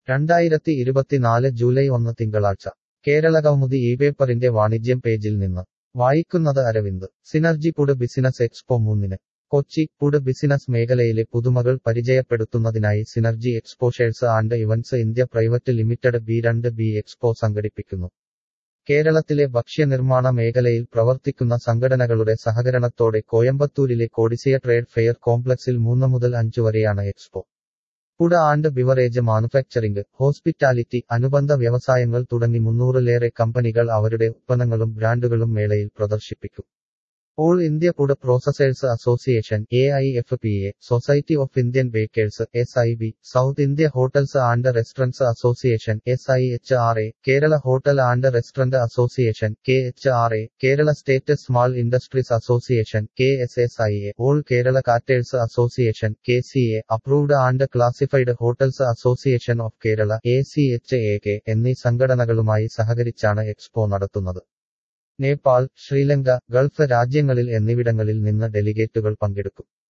രണ്ടായിരത്തി ഇരുപത്തിനാല് ജൂലൈ ഒന്ന് തിങ്കളാഴ്ച കേരളകൗമുദി ഈ പേപ്പറിന്റെ വാണിജ്യം പേജിൽ നിന്ന് വായിക്കുന്നത് Aravind synergy food business expo മൂന്നിന് കൊച്ചി പുഡ് ബിസിനസ് മേഖലയിലെ പുതുമകൾ പരിചയപ്പെടുത്തുന്നതിനായി synergy exposures and events India private limited B രണ്ട് ബി എക്സ്പോ സംഘടിപ്പിക്കുന്നു കേരളത്തിലെ ഭക്ഷ്യനിർമ്മാണ മേഖലയിൽ പ്രവർത്തിക്കുന്ന സംഘടനകളുടെ സഹകരണത്തോടെ കോയമ്പത്തൂരിലെ കോഡിസിയ ട്രേഡ് ഫെയർ കോംപ്ലക്സിൽ മൂന്ന് മുതൽ അഞ്ചു വരെയാണ് expo food and beverage manufacturing hospitality അനുബന്ധ വ്യവസായങ്ങൾ തുടങ്ങി മുന്നൂറിലേറെ കമ്പനികൾ അവരുടെ ഉത്പന്നങ്ങളും ബ്രാൻഡുകളും മേളയിൽ പ്രദർശിപ്പിക്കും all India food processors association A I F P A society of Indian bakers S I B south India hotels and restaurants association S I H R A Kerala hotel and restaurant association K H R A Kerala state small industries association K S S I A all Kerala caterers association K C A approved and classified hotels association of Kerala A C H A K എന്നീ സംഘടനകളുമായി സഹകരിച്ചാണ് expo നടത്തുന്നത് Nepal Sri Lanka Gulf രാജ്യങ്ങളിൽ എന്നിവിടങ്ങളിൽ നിന്ന് ഡെലിഗേറ്റുകൾ പങ്കെടുക്കും